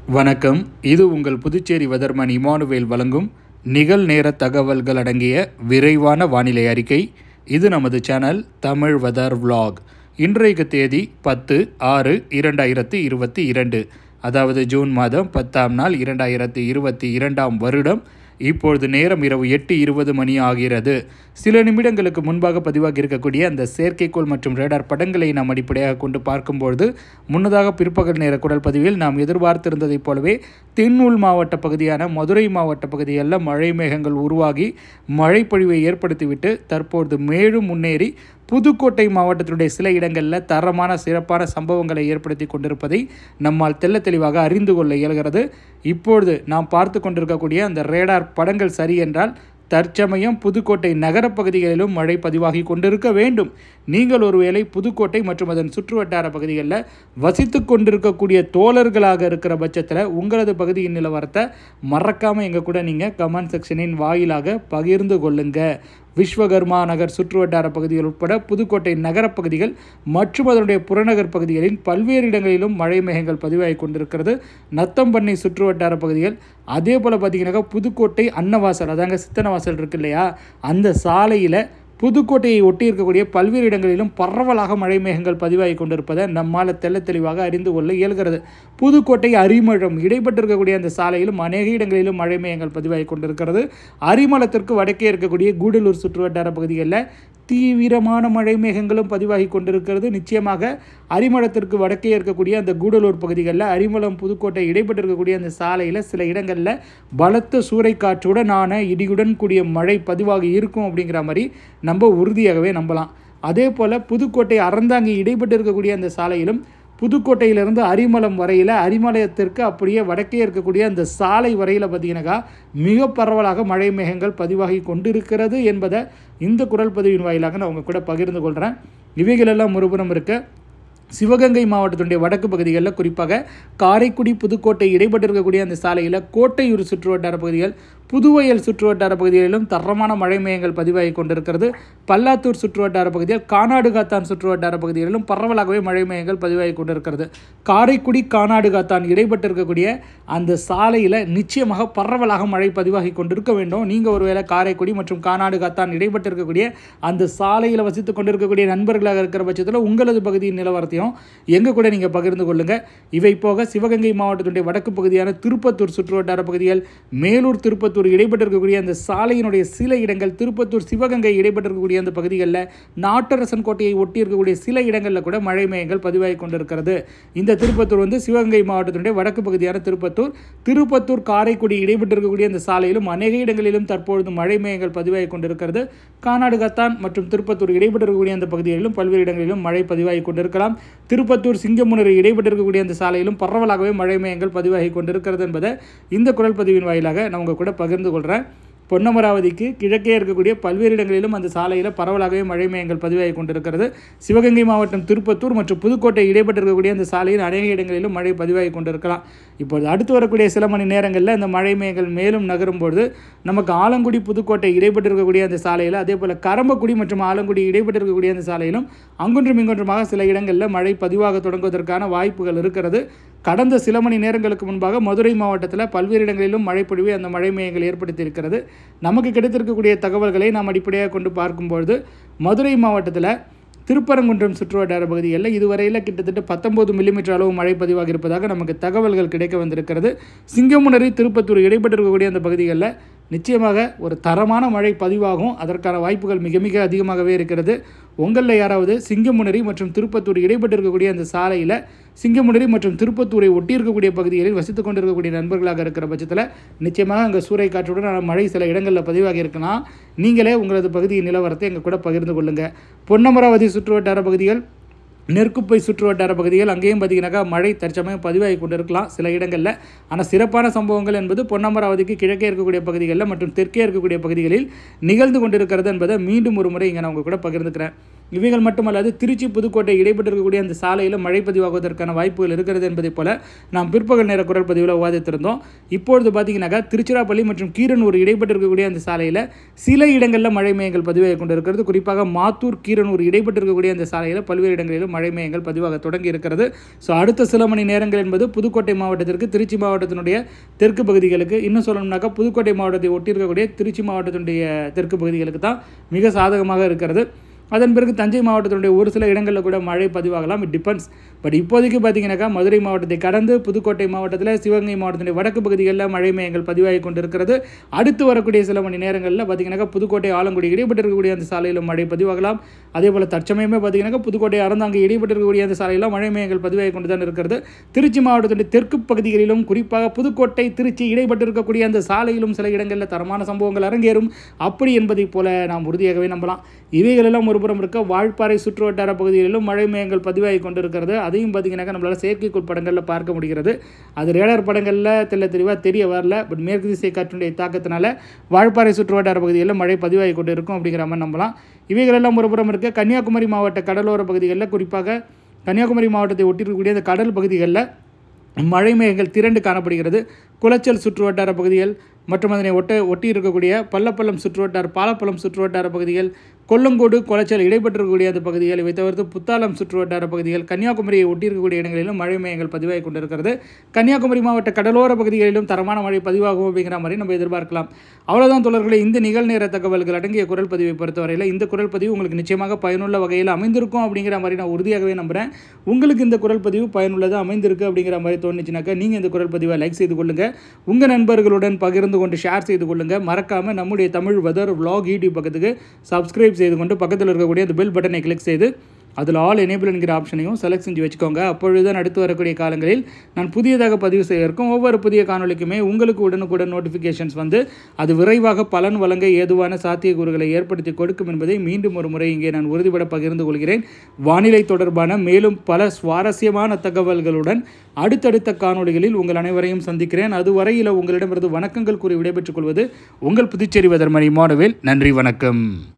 வணக்கம் இது உங்கள் புதுச்சேரி வெதர்மன் இமானுவேல் வழங்கும் நிகழ்நேர தகவல்கள் அடங்கிய விரைவான வானிலை அறிக்கை இது நமது சேனல் தமிழ் வெதர் vlog இன்றைக்கு தேதி பத்து ஆறு இரண்டாயிரத்தி இருபத்தி இரண்டு அதாவது ஜூன் மாதம் பத்தாம் நாள் இரண்டாயிரத்தி இருபத்தி இரண்டாம் வருடம் இப்பொழுது நேரம் இரவு எட்டு இருபது மணி ஆகிறது சில நிமிடங்களுக்கு முன்பாக பதிவாகி இருக்கக்கூடிய அந்த செயற்கைக்கோள் மற்றும் ரேடார் படங்களை நாம் அடிப்படையாக கொண்டு பார்க்கும்பொழுது முன்னதாக பிற்பகல் நேர குடல் பதிவில் நாம் எதிர்பார்த்திருந்ததைப் போலவே தென்னுள் மாவட்ட பகுதியான மதுரை மாவட்ட பகுதிகளில் மழை மேகங்கள் உருவாகி மழைப்பொழிவை ஏற்படுத்திவிட்டு தற்பொழுது மேலும் முன்னேறி புதுக்கோட்டை மாவட்டத்தினுடைய சில இடங்களில் தரமான சிறப்பான சம்பவங்களை ஏற்படுத்தி கொண்டிருப்பதை நம்மால் தெள்ள தெளிவாக அறிந்து கொள்ள இயல்கிறது இப்பொழுது நாம் பார்த்து கொண்டிருக்கக்கூடிய அந்த ரேடார் படங்கள் சரி என்றால் தற்சமயம் புதுக்கோட்டை நகரப் பகுதிகளிலும் மழை பதிவாகி கொண்டிருக்க வேண்டும் நீங்கள் ஒருவேளை புதுக்கோட்டை மற்றும் அதன் சுற்றுவட்டார பகுதிகளில் வசித்து கொண்டிருக்கக்கூடிய தோழர்களாக இருக்கிற பட்சத்தில் உங்களது பகுதியின் நிலவரத்தை மறக்காமல் எங்கள் கூட நீங்கள் கமெண்ட் செக்ஷனின் வாயிலாக பகிர்ந்து கொள்ளுங்க விஸ்வகர்மா நகர் சுற்றுவட்டார பகுதிகள் உட்பட புதுக்கோட்டை நகரப் பகுதிகள் மற்றும் அதனுடைய புறநகர் பகுதிகளின் பல்வேறு இடங்களிலும் மழை மேகங்கள் பதிவாகி கொண்டிருக்கிறது நத்தம்பண்ணை சுற்றுவட்டார பகுதிகள் அதே போல் பார்த்தீங்கன்னாக்கா புதுக்கோட்டை அன்னவாசல் அதாங்க சித்தனவாசல் இருக்கு இல்லையா அந்த சாலையில் புதுக்கோட்டையை ஒட்டி இருக்கக்கூடிய பல்வேறு இடங்களிலும் பரவலாக மழை மேகங்கள் பதிவாகி கொண்டிருப்பதை நம்மால் தெள்ள தெளிவாக அறிந்து கொள்ள இயல்கிறது புதுக்கோட்டை அரிமளம் இடைப்பட்டிருக்கக்கூடிய அந்த சாலையிலும் அநேக இடங்களிலும் மழை மேகங்கள் பதிவாகி கொண்டிருக்கிறது அரிமளத்திற்கு வடக்கே இருக்கக்கூடிய கூடலூர் சுற்றுவட்டார பகுதிகளில் தீவிரமான மழை மேகங்களும் பதிவாகி கொண்டிருக்கிறது நிச்சயமாக அரிமளத்திற்கு வடக்கே இருக்கக்கூடிய அந்த கூடலூர் பகுதிகளில் அரிமளம் புதுக்கோட்டை இடைப்பட்டிருக்கக்கூடிய அந்த சாலையில் சில இடங்களில் பலத்த சூறைக்காற்றுடனான இடியுடன் கூடிய மழை பதிவாகி இருக்கும் அப்படிங்கிற மாதிரி நம்ம உறுதியாகவே நம்பலாம் அதே போல் புதுக்கோட்டை அறந்தாங்கி இடைப்பட்டு இருக்கக்கூடிய அந்த சாலையிலும் புதுக்கோட்டையிலிருந்து அரிமளம் வரையில் அரிமலயத்திற்கு அப்படியே வடக்கே இருக்கக்கூடிய அந்த சாலை வரையில் பார்த்தீங்கன்னாக்கா மிக பரவலாக மழை மேகங்கள் பதிவாகி கொண்டிருக்கிறது என்பதை இந்த குரல் பதிவின் வாயிலாக நான் உங்கள் கூட பகிர்ந்து கொள்கிறேன் இவைகளெல்லாம் ஒருபுறம் இருக்க சிவகங்கை மாவட்டத்தினுடைய வடக்கு பகுதிகளில் குறிப்பாக காரைக்குடி புதுக்கோட்டை இடைப்பட்டிருக்கக்கூடிய அந்த சாலையில் கோட்டையூர் சுற்றுவட்டார பகுதிகள் புதுவயல் சுற்றுவட்டார பகுதிகளிலும் தரமான மழை மேகங்கள் பதிவாகி கொண்டிருக்கிறது பல்லாத்தூர் சுற்றுவட்டார பகுதியில் கானாடு காத்தான் சுற்றுவட்டார பகுதிகளிலும் பரவலாகவே மழை மேகங்கள் பதிவாகி கொண்டிருக்கிறது காரைக்குடி கானாடு காத்தான் இடைப்பட்டிருக்கக்கூடிய அந்த சாலையில் நிச்சயமாக பரவலாக மழை பதிவாகி கொண்டிருக்க வேண்டும் நீங்கள் ஒருவேளை காரைக்குடி மற்றும் கானாடு காத்தான் இடைப்பட்டிருக்கக்கூடிய அந்த சாலையில் வசித்து கொண்டிருக்கக்கூடிய நண்பர்களாக இருக்கிற பட்சத்தில் உங்களது பகுதியின் நிலவரத்தையும் எங்கள் கூட நீங்கள் பகிர்ந்து கொள்ளுங்கள் இவை போக சிவகங்கை மாவட்டத்தினுடைய வடக்கு பகுதியான திருப்பத்தூர் சுற்றுவட்டார பகுதிகள் மேலூர் திருப்பத்தூர் இடைப்பட்டிருக்கக்கூடிய அந்த சாலையினுடைய சில இடங்கள் திருப்பத்தூர் சிவகங்கை இடைப்பட்டிருக்கக்கூடிய அந்த பகுதிகளில் நாட்டரசன் கோட்டையை ஒட்டி இருக்கக்கூடிய சில இடங்களில் கூட மழை மேகங்கள் பதிவாகி கொண்டிருக்கிறது இந்த திருப்பத்தூர் வந்து சிவகங்கை மாவட்டத்தினுடைய வடக்கு பகுதியான திருப்பத்தூர் திருப்பத்தூர் காரைக்குடி இடைப்பட்டிருக்கக்கூடிய அந்த சாலையிலும் அநேக இடங்களிலும் தற்பொழுது மழை மேகங்கள் பதிவாகி கொண்டிருக்கிறது கானாடு கத்தான் மற்றும் திருப்பத்தூர் இடைப்பட்டிருக்கக்கூடிய அந்த பகுதிகளிலும் பல்வேறு இடங்களிலும் மழை பதிவாகி கொண்டிருக்கலாம் திருப்பத்தூர் சிங்கமுனரி இடைப்பட்டிருக்கக்கூடிய அந்த சாலையிலும் பரவலாகவே மழை மேகங்கள் பதிவாகி கொண்டிருக்கிறது என்பதை இந்த குரல் பதிவின் வாயிலாக நான் உங்கள் கூட பகிர்ந்து கொள்கிறேன் பொன்னமராவதிக்கு கிழக்கே இருக்கக்கூடிய பல்வேறு இடங்களிலும் அந்த சாலையில் பரவலாகவே மழை மேகங்கள் பதிவாகி கொண்டிருக்கிறது சிவகங்கை மாவட்டம் திருப்பத்தூர் மற்றும் புதுக்கோட்டை இடைப்பட்டிருக்கக்கூடிய அந்த சாலையில் அநேக இடங்களிலும் மழை பதிவாகி கொண்டிருக்கலாம் இப்பொழுது அடுத்து வரக்கூடிய சில மணி நேரங்களில் அந்த மழை மேகங்கள் மேலும் நகரும்பொழுது நமக்கு ஆலங்குடி புதுக்கோட்டை இடைப்பட்டிருக்கக்கூடிய அந்த சாலையில் அதே போல் கரம்பக்குடி மற்றும் ஆலங்குடி இடைப்பட்டிருக்கக்கூடிய அந்த சாலையிலும் அங்கொன்றும் இங்கொன்றுமாக சில இடங்களில் மழை பதிவாக தொடங்குவதற்கான வாய்ப்புகள் இருக்கிறது கடந்த சில மணி நேரங்களுக்கு முன்பாக மதுரை மாவட்டத்தில் பல்வேறு இடங்களிலும் மழை பொழிவை அந்த மழை மேகங்கள் ஏற்படுத்தி இருக்கிறது நமக்கு கிடைத்திருக்கக்கூடிய தகவல்களை நாம் அடிப்படையாக கொண்டு பார்க்கும்பொழுது மதுரை மாவட்டத்தில் திருப்பரங்குன்றம் சுற்றுவட்டார பகுதிகளில் இதுவரையில் கிட்டத்தட்ட பத்தொன்பது மில்லிமீட்டர் அளவு மழை பதிவாக இருப்பதாக நமக்கு தகவல்கள் கிடைக்க வந்திருக்கிறது சிங்கமுனரி திருப்பத்தூர் இடைப்பட்டிருக்கக்கூடிய அந்த பகுதிகளில் நிச்சயமாக ஒரு தரமான மழை பதிவாகும் அதற்கான வாய்ப்புகள் மிக மிக அதிகமாகவே இருக்கிறது உங்களில் யாராவது சிங்கமுனரி மற்றும் திருப்பத்தூர் இடைப்பட்டிருக்கக்கூடிய அந்த சாலையில் சிங்கமுனரி மற்றும் திருப்பத்தூரை ஒட்டி இருக்கக்கூடிய பகுதிகளில் வசித்து கொண்டிருக்கக்கூடிய நண்பர்களாக இருக்கிற பட்சத்தில் நிச்சயமாக அங்கே சூறை காற்றுடன் மழை சில இடங்களில் பதிவாகி இருக்கலாம் நீங்களே உங்களது பகுதியின் நிலவரத்தை எங்கள் கூட பகிர்ந்து கொள்ளுங்கள் பொன்னமராவதி சுற்றுவட்டார பகுதிகள் நெற்குப்பை சுற்றுவட்டார பகுதிகள் அங்கேயும் பார்த்தீங்கன்னாக்கா மழை தற்சமயம் பதிவாகி கொண்டிருக்கலாம் சில இடங்களில் ஆனால் சிறப்பான சம்பவங்கள் என்பது பொன்னமராவதிக்கு கிழக்கே இருக்கக்கூடிய பகுதிகளில் மற்றும் தெற்கே இருக்கக்கூடிய பகுதிகளில் நிகழ்ந்து கொண்டிருக்கிறது என்பதை மீண்டும் ஒரு முறை இங்கே நான் உங்கள் கூட பகிர்ந்துக்கிறேன் இவைகள் மட்டுமல்லாது திருச்சி புதுக்கோட்டை இடைப்பட்டிருக்கக்கூடிய அந்த சாலையில் மழை பதிவாகுவதற்கான வாய்ப்புகள் இருக்கிறது என்பதை போல நாம் பிற்பகல் நேர குரல் பதிவில் விவாதித்திருந்தோம் இப்பொழுது பார்த்தீங்கன்னாக்கா திருச்சிராப்பள்ளி மற்றும் கீரனூர் இடைப்பட்டிருக்கக்கூடிய அந்த சாலையில் சில இடங்களில் மழை மேயங்கள் பதிவாகி கொண்டிருக்கிறது குறிப்பாக மாத்தூர் கீரனூர் இடைப்பட்டிருக்கக்கூடிய அந்த சாலையில் பல்வேறு இடங்களிலும் மழை மேயங்கள் பதிவாக தொடங்கி இருக்கிறது ஸோ அடுத்த சில மணி நேரங்கள் என்பது புதுக்கோட்டை மாவட்டத்திற்கு திருச்சி மாவட்டத்தினுடைய தெற்கு பகுதிகளுக்கு இன்னும் சொல்லணும்னாக்கா புதுக்கோட்டை மாவட்டத்தை ஒட்டியிருக்கக்கூடிய திருச்சி மாவட்டத்தினுடைய தெற்கு பகுதிகளுக்கு தான் மிக சாதகமாக இருக்கிறது அதன் பிறகு தஞ்சை மாவட்டத்தினுடைய ஒரு சில இடங்களில் கூட மழை பதிவாகலாம் இட் டிபெண்ட்ஸ் பட் இப்போதைக்கு பார்த்தீங்கன்னாக்கா மதுரை மாவட்டத்தை கடந்து புதுக்கோட்டை மாவட்டத்தில் சிவகங்கை மாவட்டத்தினுடைய வடக்கு பகுதிகளில் மழை மேயங்கள் பதிவாகி கொண்டிருக்கிறது அடுத்து வரக்கூடிய சில மணி நேரங்களில் பார்த்தீங்கன்னாக்கா புதுக்கோட்டை ஆலங்குடி இடைப்பட்டிருக்கக்கூடிய அந்த சாலையிலும் மழை பதிவாகலாம் அதே போல் தற்சமயமே பார்த்தீங்கன்னாக்கா புதுக்கோட்டை அறந்தாங்க இடைப்பட்டிருக்கக்கூடிய அந்த சாலையில் மழை மேயங்கள் பதிவாகி கொண்டு தான் இருக்கிறது திருச்சி மாவட்டத்தினுடைய தெற்கு பகுதிகளிலும் குறிப்பாக புதுக்கோட்டை திருச்சி இடைப்பட்டிருக்கக்கூடிய அந்த சாலையிலும் சில இடங்களில் தரமான சம்பவங்கள் அரங்கேறும் அப்படி என்பதைப் போல நாம் உறுதியாகவே நம்பலாம் இவைகளெல்லாம் ஒருபுறம் இருக்க வால்பாறை சுற்று வட்டார பகுதிகளிலும் மழை மேகங்கள் பதிவாகி கொண்டிருக்கிறது அதையும் பார்த்தீங்கன்னாக்கா நம்மளால் செயற்கைக்கோள் படங்களில் பார்க்க முடிகிறது அது ரேடார் படங்களில் தெல்ல தெளிவாக தெரிய வரல பட் மேற்கு திசை காற்றினுடைய தாக்கத்தினால வால்பாறை சுற்று வட்டார பகுதிகளில் மழை பதிவாகி கொண்டு இருக்கும் அப்படிங்கிற மாதிரி நம்பலாம் இவைகளெல்லாம் ஒருபுறம் இருக்க கன்னியாகுமரி மாவட்ட கடலோர பகுதிகளில் குறிப்பாக கன்னியாகுமரி மாவட்டத்தை ஒட்டியிருக்கக்கூடிய அந்த கடல் பகுதிகளில் மழை மேகங்கள் திரண்டு காணப்படுகிறது குளச்சல் சுற்று வட்டார பகுதிகள் மற்றும் அதனை ஒட்ட ஒட்டி இருக்கக்கூடிய பள்ளப்பள்ளம் சுற்றுவட்டார பாலப்பள்ளம் சுற்றுவட்டார பகுதிகள் கொல்லங்கோடு குளச்சல் இடைப்பட்டிருக்கக்கூடிய அந்த பகுதிகள் இவை தவிர்த்து புத்தாலம் சுற்றுவட்டார பகுதிகள் கன்னியாகுமரியை ஒட்டியிருக்கக்கூடிய இடங்களிலும் மழை மேகங்கள் பதிவாகி கொண்டிருக்கிறது கன்னியாகுமரி மாவட்ட கடலோர பகுதிகளிலும் தரமான மழை பதிவாகும் அப்படிங்கிற மாதிரி நம்ம எதிர்பார்க்கலாம் அவ்வளோதான் தொடர்களே இந்த நிகழ்நேர தகவல்கள் அடங்கிய குரல் பதிவை பொறுத்தவரையில் இந்த குரல் பதிவு உங்களுக்கு நிச்சயமாக பயனுள்ள வகையில் அமைந்திருக்கும் அப்படிங்கிற மாதிரி நான் உறுதியாகவே நம்புகிறேன் உங்களுக்கு இந்த குரல் பதிவு பயனுள்ளதாக அமைந்திருக்கு அப்படிங்கிற மாதிரி தோணுச்சுனாக்கா நீங்கள் இந்த குரல் பதிவை லைக் செய்து கொள்ளுங்கள் உங்கள் நண்பர்களுடன் பகிர்ந்து கொண்டு ஷேர் செய்து கொள்ளுங்கள் மறக்காமல் நம்முடைய தமிழ் வெதர் vlog யூடியூப் பக்கத்துக்கு சப்ஸ்கிரைப் செய்து கொண்டு பக்கத்தில் இருக்கக்கூடிய அந்த பெல் பட்டனை கிளிக் செய்து அதில் ஆல் எனேபிள் என்கிற ஆப்ஷனையும் செலக்ட் செஞ்சு வச்சுக்கோங்க அப்பொழுதுதான் அடுத்து வரக்கூடிய காலங்களில் நான் புதியதாக பதிவு செய்ய இருக்கும் ஒவ்வொரு புதிய காணொலிக்குமே உங்களுக்கு உடனுக்குடன் நோட்டிஃபிகேஷன்ஸ் வந்து அது விரைவாக பலன் வழங்க ஏதுவான சாத்தியக்கூறுகளை ஏற்படுத்தி கொடுக்கும் என்பதை மீண்டும் ஒரு முறை இங்கே நான் உறுதிபட பகிர்ந்து கொள்கிறேன் வானிலை தொடர்பான மேலும் பல சுவாரஸ்யமான தகவல்களுடன் அடுத்தடுத்த காணொளிகளில் உங்கள் அனைவரையும் சந்திக்கிறேன் அதுவரையில் உங்களிடமிருந்து வணக்கங்கள் கூறி விடைபெற்றுக் கொள்வது உங்கள் புதுச்சேரி வதர்மணி மாணவில் நன்றி வணக்கம்